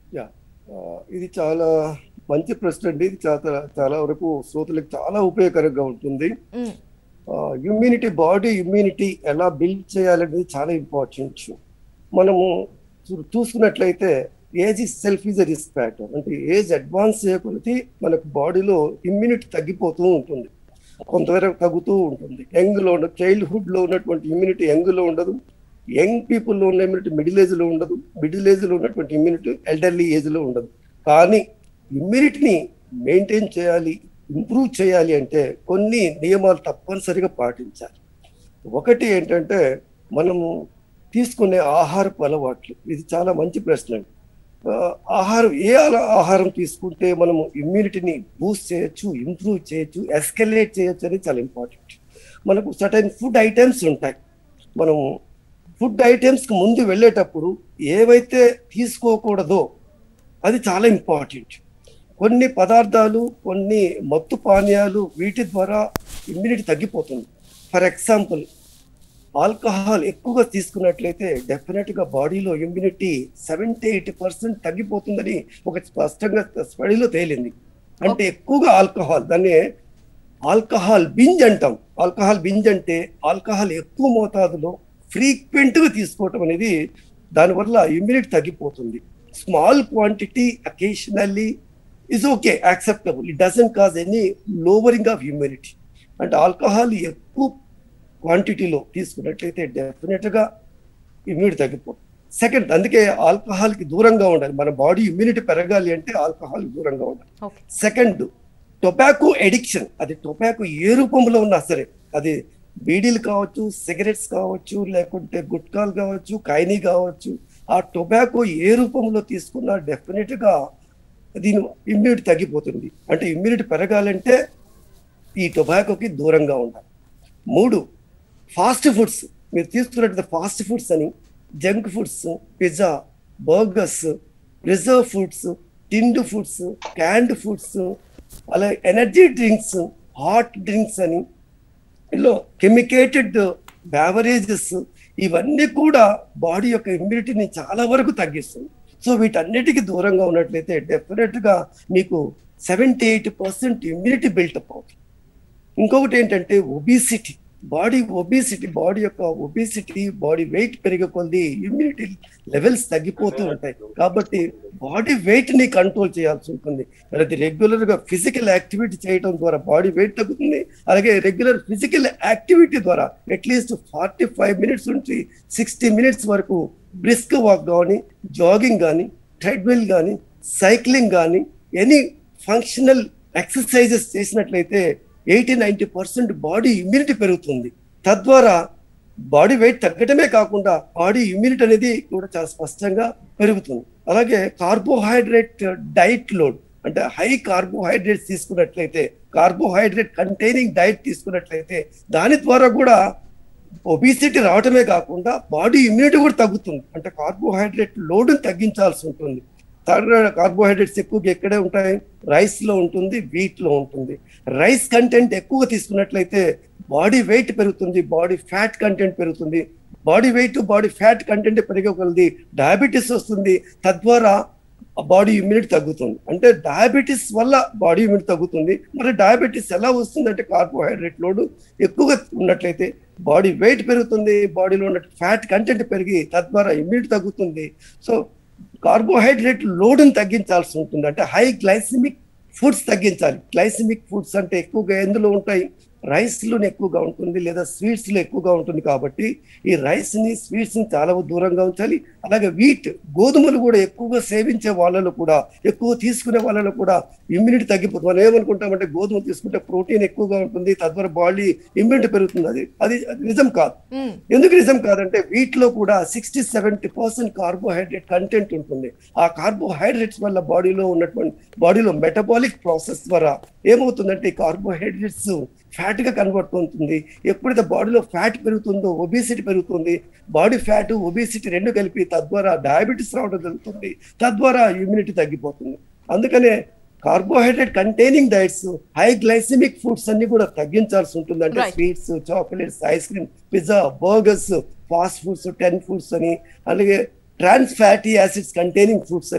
Yeah ఆ, ఇది చాలా మంచి ప్రశ్న అండి ఇది చాలా చాలా వరకు శ్రోతలకు చాలా ఉపయోగకరంగా ఉంటుంది మ్మ్. ఇమ్యూనిటీ బాడీ ఇమ్యూనిటీ ఎలా బిల్డ్ చేయాలనేది చాలా ఇంపార్టెంట్ మనము చూ- చూసుకున్నట్లయితే age is self is a risk factor అంటే ఏజ్ అడ్వాన్స్ చేయకొలిది మనకు బాడీలో ఇమ్యూనిటీ తగ్గిపోతూ ఉంటుంది కొంతవరకు తగ్గుతూ ఉంటుంది యంగ్ లో ఉన్న చైల్డ్హుడ్ లో ఉన్నటువంటి ఇమ్యూనిటీ యంగ్ లో ఉండదు యంగ్ పీపుల్ లో ఉన్న ఇమ్యూనిటీ మిడిల్ ఏజ్ లో ఉండదు మిడిల్ ఏజ్ లో ఉన్నటువంటి ఇమ్యూనిటీ ఎల్డర్లీ ఏజ్ లో ఉండదు కానీ ఇమ్యూనిటీని మెయింటైన్ చేయాలి ఇంప్రూవ్ చేయాలి అంటే కొన్ని నియమాలు తప్పనిసరిగా పాటించాలి ఒకటి ఏంటంటే మనము తీసుకునే ఆహారపు అలవాట్లు ఇది చాలా మంచి ప్రశ్న అండి ఆ, ఆహారం ఏ అల- ఆహారం తీసుకుంటే మనము ఇమ్యూనిటీని బూస్ట్ చేయొచ్చు ఇంప్రూవ్ చేయొచ్చు ఎస్కలేట్ చేయొచ్చు అనేది చాలా ఇంపార్టెంట్ మనకు సటైన్ ఫుడ్ ఐటమ్స్ ఉంటాయి మనము ఫుడ్ ఐటమ్స్కి ముందు వెళ్ళేటప్పుడు ఏవైతే తీసుకోకూడదో అది చాలా ఇంపార్టెంట్ కొన్ని పదార్థాలు కొన్ని మత్తు పానీయాలు వీటి ద్వారా ఇమ్యూనిటీ తగ్గిపోతుంది ఫర్ ఎగ్జాంపుల్ ఆల్కహాల్ ఎక్కువగా తీసుకున్నట్లయితే డెఫినెట్ గా బాడీలో ఇమ్యూనిటీ సెవెంటీ ఎయిటీ పర్సెంట్ తగ్గిపోతుందని ఒక స్పష్టంగా స్టడీలో తేలింది అంటే ఎక్కువగా ఆల్కహాల్ దాన్ని ఆల్కహాల్ బింజ్ అంటాం ఆల్కహాల్ బింజ్ అంటే ఆల్కహాల్ ఎక్కువ మోతాదులో ఫ్రీక్వెంట్ గా తీసుకోవటం అనేది దానివల్ల ఇమ్యూనిటీ తగ్గిపోతుంది small quantity occasionally is okay acceptable it doesn't cause any lowering of immunity అంటే ఆల్కహాల్ ఎక్కువ క్వాంటిటీలో తీసుకున్నట్లయితే డెఫినెట్ గా ఇమ్యూనిటీ తగ్గిపోతుంది సెకండ్ అందుకే ఆల్కహాల్ కి దూరంగా ఉండాలి మన బాడీ ఇమ్యూనిటీ పెరగాలి అంటే ఆల్కహాల్ దూరంగా ఉండాలి ఓకే సెకండ్ టొబాకో ఎడిక్షన్ అది టొబాకో ఏ రూపంలో ఉన్నా సరే అది బీడీలు కావచ్చు సిగరెట్స్ కావచ్చు లేకుంటే గుట్కాలు కావచ్చు కైనీ కావచ్చు ఆ టొబాకో ఏ రూపంలో తీసుకున్నా డెఫినెట్ గా దీని ఇమ్యూనిటీ తగ్గిపోతుంది అంటే ఇమ్యూనిటీ పెరగాలంటే ఈ టొబాకోకి దూరంగా ఉండాలి మూడు ఫాస్ట్ ఫుడ్స్ మీరు తీసుకున్నట్టు ఫాస్ట్ ఫుడ్స్ అని junk foods pizza burgers reserve foods tinned foods canned foods అలాగే ఎనర్జీ డ్రింక్స్ హాట్ డ్రింక్స్ అని ఇలా కెమికేటెడ్ బ్యావరేజెస్ ఇవన్నీ కూడా బాడీ యొక్క ఇమ్యూనిటీని చాలా వరకు తగ్గిస్తుంది సో వీటన్నిటికీ దూరంగా ఉన్నట్లయితే డెఫినెట్ గా మీకు seventy eight percent immunity built up అవుతుంది ఇంకొకటి ఏంటంటే ఒబిసిటీ బాడీ ఒబిసిటీ బాడీ యొక్క ఒబిసిటీ బాడీ వెయిట్ పెరిగే కొద్ది ఇమ్యూనిటీ లెవెల్స్ తగ్గిపోతూ ఉంటాయి కాబట్టి బాడీ వెయిట్ ని కంట్రోల్ చేయాల్సి ఉంటుంది అది రెగ్యులర్ గా ఫిజికల్ యాక్టివిటీ చేయడం ద్వారా బాడీ వెయిట్ తగ్గుతుంది అలాగే రెగ్యులర్ ఫిజికల్ యాక్టివిటీ ద్వారా అట్లీస్ట్ ఫార్టీ ఫైవ్ మినిట్స్ నుంచి సిక్స్టీ మినిట్స్ వరకు బ్రిస్క్ వాక్ కానీ జాగింగ్ కానీ ట్రెడ్మిల్ కానీ సైక్లింగ్ కానీ ఎనీ ఫంక్షనల్ ఎక్సర్సైజెస్ చేసినట్లయితే eighty ninety percent body immunity పెరుగుతుంది తద్వారా బాడీ వెయిట్ తగ్గడమే కాకుండా బాడీ ఇమ్యూనిటీ అనేది కూడా చాలా స్పష్టంగా పెరుగుతుంది అలాగే కార్బోహైడ్రేట్ డైట్ లోడ్ అంటే హై కార్బోహైడ్రేట్స్ తీసుకున్నట్లయితే కార్బోహైడ్రేట్ కంటైనింగ్ డైట్ తీసుకున్నట్లయితే దాని ద్వారా కూడా ఒబిసిటీ రావటమే కాకుండా బాడీ ఇమ్యూనిటీ కూడా తగ్గుతుంది అంటే కార్బోహైడ్రేట్ లోడ్ని తగ్గించాల్సి ఉంటుంది కార్బోహైడ్రేట్స్ ఎక్కువగా ఎక్కడే ఉంటాయి రైస్ లో ఉంటుంది వీట్ లో ఉంటుంది రైస్ కంటెంట్ ఎక్కువగా తీసుకున్నట్లయితే బాడీ వెయిట్ పెరుగుతుంది బాడీ ఫ్యాట్ కంటెంట్ పెరుగుతుంది body weight body fat content పెరగగలది డయాబెటీస్ వస్తుంది తద్వారా బాడీ ఇమ్యూనిటీ తగ్గుతుంది అంటే డయాబెటీస్ వల్ల బాడీ ఇమ్యూనిటీ తగ్గుతుంది మరి డయాబెటీస్ ఎలా వస్తుంది అంటే కార్బోహైడ్రేట్ లోడ్ ఎక్కువగా ఉన్నట్లయితే బాడీ వెయిట్ పెరుగుతుంది బాడీలో ఉన్న ఫ్యాట్ కంటెంట్ పెరిగి తద్వారా ఇమ్యూనిటీ తగ్గుతుంది సో కార్బోహైడ్రేట్ లోడ్ని తగ్గించాల్సి ఉంటుంది అంటే హై గ్లైసిమిక్ ఫుడ్స్ తగ్గించాలి గ్లైసిమిక్ ఫుడ్స్ అంటే ఎక్కువగా ఎందులో ఉంటాయి రైస్ లోనే ఎక్కువగా ఉంటుంది లేదా స్వీట్స్ లో ఎక్కువగా ఉంటుంది కాబట్టి ఈ రైస్ ని స్వీట్స్ ని చాలా దూరంగా ఉంచాలి అలాగే వీట్ గోధుమలు కూడా ఎక్కువగా సేవించే వాళ్ళలో కూడా ఎక్కువ తీసుకునే వాళ్ళలో కూడా ఇమ్యూనిటీ తగ్గిపోతుంది మనం ఏమనుకుంటామంటే గోధుమ తీసుకుంటే ప్రోటీన్ ఎక్కువగా ఉంటుంది తద్వారా బాడీ ఇమ్యూనిటీ పెరుగుతుంది అది అది అది నిజం కాదు మ్మ్. ఎందుకు నిజం కాదంటే వీటిలో కూడా sixty seventy percent carbohydrate content ఉంటుంది ఆ కార్బోహైడ్రేట్స్ వల్ల బాడీలో ఉన్నటువంటి బాడీలో మెటబాలిక్ ప్రాసెస్ ద్వారా ఏమవుతుందంటే ఈ కార్బోహైడ్రేట్స్ ఫ్యాట్ గా కన్వర్ట్ అవుతుంది ఎప్పుడైతే బాడీలో ఫ్యాట్ పెరుగుతుందో ఒబిసిటీ పెరుగుతుంది బాడీ ఫ్యాట్ ఒబిసిటీ రెండు కలిపి తద్వారా డయాబెటీస్ రావడం జరుగుతుంది తద్వారా ఇమ్యూనిటీ తగ్గిపోతుంది అందుకనే carbohydrate containing diets high glycemic foods అన్ని కూడా తగ్గించాల్సి ఉంటుంది అంటే Right. Sweets chocolates ice cream pizza burgers fast foods tinned foods అని అలాగే trans fatty acids containing foods అని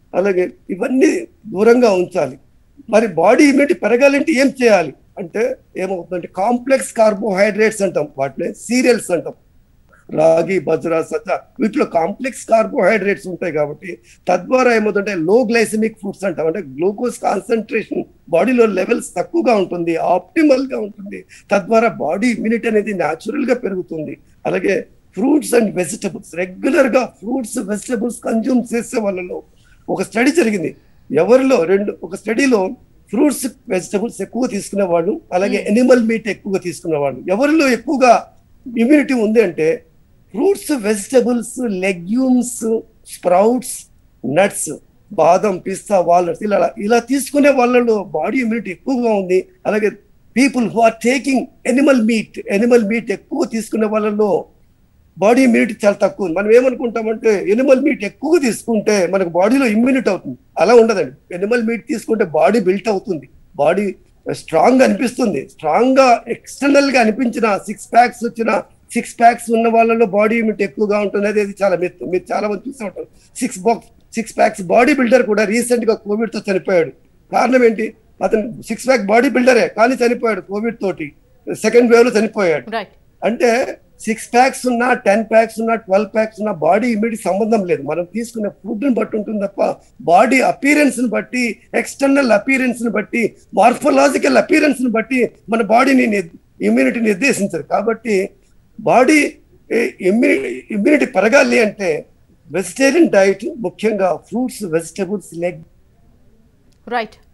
అలాగే ఇవన్నీ దూరంగా ఉంచాలి మరి బాడీ ఇమ్యూనిటీ పెరగాలంటే ఏం చేయాలి అంటే ఏమవుతుందంటే కాంప్లెక్స్ కార్బోహైడ్రేట్స్ అంటాం వాటిని సీరియల్స్ అంటాం రాగి బజ్రా సజ్జ వీటిలో కాంప్లెక్స్ కార్బోహైడ్రేట్స్ ఉంటాయి కాబట్టి తద్వారా ఏమవుతుంటే లో గ్లైసమిక్ ఫుడ్స్ అంటాం అంటే గ్లూకోజ్ కాన్సన్ట్రేషన్ బాడీలో లెవెల్స్ తక్కువగా ఉంటుంది ఆప్టిమల్ గా ఉంటుంది తద్వారా బాడీ ఇమ్యూనిటీ అనేది న్యాచురల్ గా పెరుగుతుంది అలాగే ఫ్రూట్స్ అండ్ వెజిటబుల్స్ రెగ్యులర్ గా ఫ్రూట్స్ వెజిటబుల్స్ కన్జ్యూమ్ చేసే వాళ్ళలో ఒక స్టడీ జరిగింది ఎవరిలో రెండు ఒక స్టడీలో ఫ్రూట్స్ వెజిటబుల్స్ ఎక్కువ తీసుకునేవాళ్ళు అలాగే ఎనిమల్ మీట్ ఎక్కువగా తీసుకునేవాళ్ళు ఎవరిలో ఎక్కువగా ఇమ్యూనిటీ ఉంది అంటే fruits vegetables legumes sprouts nuts బాదం పిస్తా వాల్నట్స్ ఇలా ఇలా తీసుకునే వాళ్ళలో బాడీ ఇమ్యూనిటీ ఎక్కువగా ఉంది అలాగే people who are taking animal meat animal meat ఎక్కువ తీసుకునే వాళ్ళలో బాడీ ఇమ్యూనిటీ చాలా తక్కువ ఉంది మనం ఏమనుకుంటామంటే ఎనిమల్ మీట్ ఎక్కువ తీసుకుంటే మనకు బాడీలో ఇమ్యూనిటీ అవుతుంది అలా ఉండదండి ఎనిమల్ మీట్ తీసుకుంటే బాడీ బిల్ట్ అవుతుంది బాడీ స్ట్రాంగ్ అనిపిస్తుంది స్ట్రాంగ్ గా ఎక్స్టర్నల్ గా అనిపించిన సిక్స్ ప్యాక్స్ వచ్చిన సిక్స్ ప్యాక్స్ ఉన్న వాళ్ళలో బాడీ ఇమ్యూనిటీ ఎక్కువగా ఉంటుంది అనేది చాలా మిత్ మీరు చాలా మంది చూసే ఉంటారు six box six packs body builder కూడా రీసెంట్ గా కోవిడ్ తో చనిపోయాడు కారణం ఏంటి అతను సిక్స్ ప్యాక్ బాడీ బిల్డరే కానీ చనిపోయాడు కోవిడ్ తోటి సెకండ్ వేవ్ లో చనిపోయాడు రైట్ అంటే సిక్స్ ప్యాక్స్ ఉన్నా టెన్ ప్యాక్స్ ఉన్నా ట్వెల్వ్ ప్యాక్స్ ఉన్నా బాడీ ఇమ్యూనిటీ సంబంధం లేదు మనం తీసుకునే ఫుడ్ ని బట్టి ఉంటుంది తప్ప బాడీ అపీరెన్స్ ని బట్టి ఎక్స్టర్నల్ అపీరెన్స్ ని బట్టి మార్ఫలాజికల్ అపీరెన్స్ ని బట్టి మన బాడీని ఇమ్యూనిటీ నిర్దేశించదు కాబట్టి బాడీ ఇమ్యూనిటీ ఇమ్యూనిటీ పెరగాలి అంటే వెజిటేరియన్ డైట్ ముఖ్యంగా ఫ్రూట్స్ వెజిటబుల్స్ లెగ్ రైట్